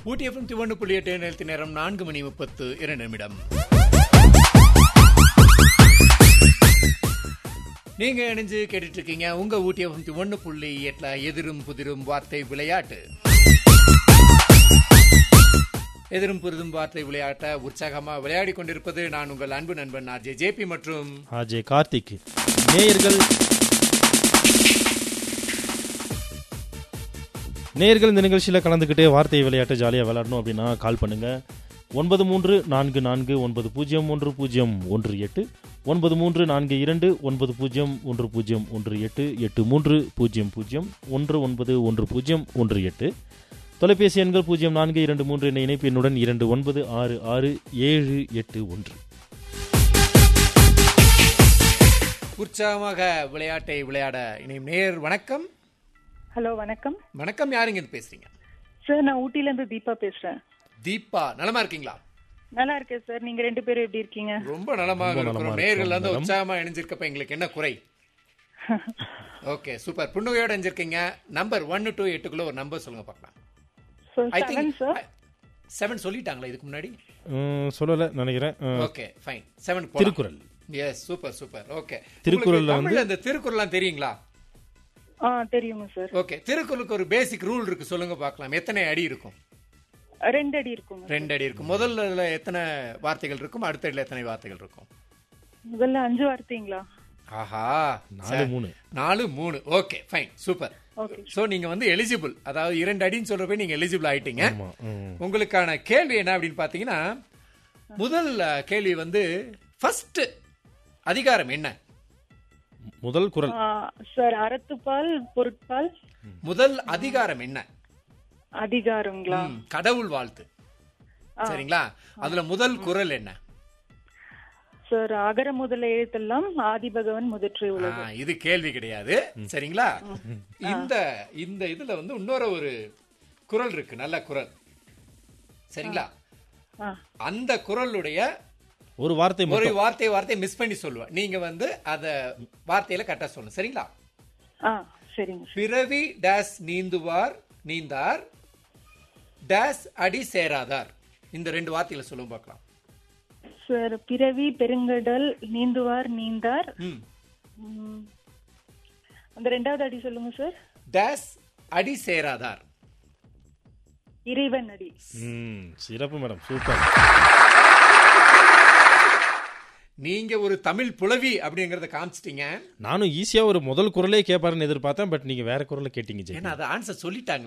ஊட்டி FM திவண்ணு புள்ளி எட்டு நிறுத்தி நேரம் நான்கு மணி முப்பத்து இரண்டு நிமிடம் நீங்க இணைஞ்சு கேட்டுட்டு இருக்கீங்க உங்க ஊட்டி எஃப்எம் திவண்ணு புள்ளி எட்டுல எதிரும் புதிரும் வார்த்தை விளையாட்டு எதிரும் புதிரும் வார்த்தை விளையாட்ட உற்சாகமா விளையாடி கொண்டிருப்பது நான் உங்கள் அன்பு நண்பன் ஆர்ஜே ஜேபி மற்றும் ஆஜே கார்த்திக் நேயர்கள் நேயர்கள் இந்த நிகழ்ச்சியில் கலந்துக்கிட்டே வார்த்தை விளையாட்டு ஜாலியாக விளையாடணும் அப்படின்னா கால் பண்ணுங்க ஒன்பது மூன்று நான்கு நான்கு ஒன்பது பூஜ்ஜியம் ஒன்று பூஜ்ஜியம் ஒன்று எட்டு ஒன்பது மூன்று நான்கு இரண்டு ஒன்பது பூஜ்ஜியம் ஒன்று பூஜ்ஜியம் ஒன்று எட்டு எட்டு மூன்று பூஜ்ஜியம் பூஜ்ஜியம் ஒன்று ஒன்பது ஒன்று பூஜ்ஜியம் ஒன்று எட்டு தொலைபேசி எண்கள் பூஜ்ஜியம் நான்கு இரண்டு மூன்று என்ற இணைப்பு எண்ணுடன் இரண்டு ஒன்பது ஆறு ஆறு ஏழு எட்டு ஒன்று உற்சாகமாக விளையாட்டை விளையாட இணையும் நேர் வணக்கம் ஹலோ வணக்கம் வணக்கம் யாருங்க இது பேசுறீங்க சார் நான் ஊட்டில இருந்து தீபா பேசுறேன் தீபா நலமா இருக்கீங்களா நல்லா இருக்கேன் சார் நீங்க ரெண்டு பேரும் எப்படி இருக்கீங்க ரொம்ப நலமாக ரொம்ப நலமா இருக்கிறோம் நேர்கள் வந்து இருக்கிறோம், உற்சாகமா இணைஞ்சிருக்கப்ப எங்களுக்கு என்ன குறை ஓகே சூப்பர் புண்ணுகையோட இணைஞ்சிருக்கீங்க நம்பர் ஒன்னு டூ எட்டுக்குள்ள ஒரு நம்பர் சொல்லுங்க பார்க்கலாம் I seven think sir seven சொல்லிட்டாங்களா இதுக்கு முன்னாடி ம், சொல்லலை நினைக்கிறேன் ம், okay fine seven Thirukkural yes super super okay திருக்குறள்ல தமிழ்ல இந்த திருக்குறள்லாம் தெரியுங்களா ஆ தெரியுங்க சார் ஓகே திருக்குறளுக்கு ஒரு பேசிக் ரூல் இருக்கு சொல்லுங்க பார்க்கலாம் எத்தனை அடி இருக்கும் ரெண்டு அடி இருக்குங்க ரெண்டு அடி இருக்கும் முதல்ல இதுல எத்தனை வார்த்தைகள் இருக்கும் அடுத்த அடியில எத்தனை வார்த்தைகள் இருக்கும் முதல்ல அஞ்சு வார்த்தைங்களா ஆஹா நாலு மூணு நாலு மூணு okay fine super okay so நீங்க வந்து எலிஜிபிள் அதாவது இரண்டு அடின்னு சொல்றப்ப நீங்க எலிஜிபிள் ஆயிட்டீங்க ஆமா ம். உங்களுக்கான கேள்வி என்ன அப்படின்னு பாத்தீங்கன்னா முதல் அஹ், கேள்வி வந்து ஃபர்ஸ்ட் அதிகாரம் என்ன முதல் குரல் சார் அறத்துப்பால் பொருட்பால் முதல் அதிகாரம் என்ன அதிகாரங்களா ம், கடவுள் வாழ்த்து சரிங்களா அதுல முதல் குரல் என்ன சார் அகர முதல எழுத்தெல்லாம் ஆதி பகவன் முதற்றே ஆ, உலகம் இது கேள்வி கிடையாது சரிங்களா இந்த இந்த இதுல வந்து இன்னொரு ஒரு குரல் இருக்கு நல்ல குரல் சரிங்களா ஆ அந்த குரலுடைய ஒரு வார்த்தை ஒரு மட்டும் வார்த்தை வார்த்தை மிஸ் பண்ணி சொல்லுவேன் நீங்க வந்து அத வார்த்தையில கரெக்டா சொல்லணும் சரிங்களா ஆ சரிங்க சார் பிறவி டேஸ் நீந்துவார் நீந்தார் டேஸ் அடி சேராதார் இந்த ரெண்டு வார்த்தைகளை சொல்லுவோம் பார்க்கலாம் சார் பிறவி பெருங்கடல் நீந்துவார் நீந்தார் ம் ம். அந்த ரெண்டாவது அடி சொல்லுங்க சார் டேஸ் அடி சேராதார் இறைவன் அடி ம், சிறப்பு மேடம் சூப்பர் நீங்க ஒரு தமிழ் புலவி அப்படிங்கறத காமிச்சிட்டீங்க நானும் ஈஸியா ஒரு முதல் குரலே கேட்பாருன்னு எதிர்பார்த்தேன் பட் நீங்க வேற குரலை கேட்டீங்க ஜெய் ஏன்னா அது ஆன்சர் சொல்லிட்டாங்க